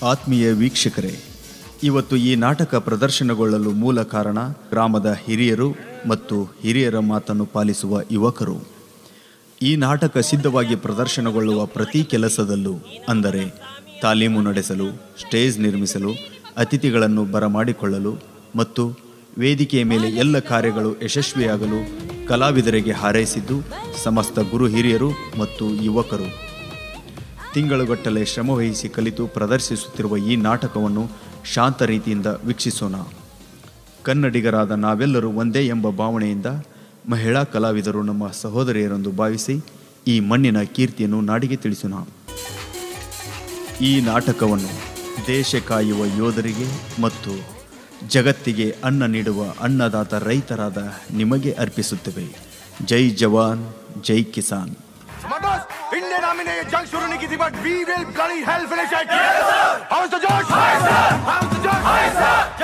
ಆತ್ಮೀಯ ವೀಕ್ಷಕರೇ ಇವತ್ತು ಈ ನಾಟಕ ಪ್ರದರ್ಶನಗೊಳ್ಳಲು ಮೂಲ ಕಾರಣ ಗ್ರಾಮದ ಹಿರಿಯರು ಮತ್ತು ಹಿರಿಯರ ಮಾತನ್ನು ಪಾಲಿಸುವ ಯುವಕರು ಈ ನಾಟಕ ಸಿದ್ಧವಾಗಿ ಪ್ರದರ್ಶನಗೊಳ್ಳುವ ಪ್ರತಿ ಕೆಲಸದಲ್ಲೂ ಅಂದರೆ ತಾಲೀಮು ನಡೆಸಲು ಸ್ಟೇಜ್ ನಿರ್ಮಿಸಲು ಅತಿಥಿಗಳನ್ನು ಬರಮಾಡಿಕೊಳ್ಳಲು ಮತ್ತು ವೇದಿಕೆಯ ಮೇಲೆ ಎಲ್ಲ ಕಾರ್ಯಗಳು ಯಶಸ್ವಿಯಾಗಲು ಕಲಾವಿದರಿಗೆ ಹಾರೈಸಿದ್ದು ಸಮಸ್ತ ಗುರು ಹಿರಿಯರು ಮತ್ತು ಯುವಕರು ತಿಂಗಳುಗಟ್ಟಲೆ ಶ್ರಮವಹಿಸಿ ಕಲಿತು ಪ್ರದರ್ಶಿಸುತ್ತಿರುವ ಈ ನಾಟಕವನ್ನು ಶಾಂತ ರೀತಿಯಿಂದ ವೀಕ್ಷಿಸೋಣ ಕನ್ನಡಿಗರಾದ ನಾವೆಲ್ಲರೂ ಒಂದೇ ಎಂಬ ಭಾವನೆಯಿಂದ ಮಹಿಳಾ ಕಲಾವಿದರು ನಮ್ಮ ಸಹೋದರಿಯರೆಂದು ಭಾವಿಸಿ ಈ ಮಣ್ಣಿನ ಕೀರ್ತಿಯನ್ನು ನಾಡಿಗೆ ತಿಳಿಸೋಣ ಈ ನಾಟಕವನ್ನು ದೇಶ ಕಾಯುವ ಯೋಧರಿಗೆ ಮತ್ತು ಜಗತ್ತಿಗೆ ಅನ್ನ ನೀಡುವ ಅನ್ನದಾತ ರೈತರಾದ ನಿಮಗೆ ಅರ್ಪಿಸುತ್ತೇವೆ ಜೈ ಜವಾನ್ ಜೈ ಕಿಸಾನ್ Matos, Indian Army ने ये जंग शुरू नहीं की थी, but we will bloody hell finish it. Yes, sir. How's the Josh? Hi, sir. How's the Josh? Hi, sir.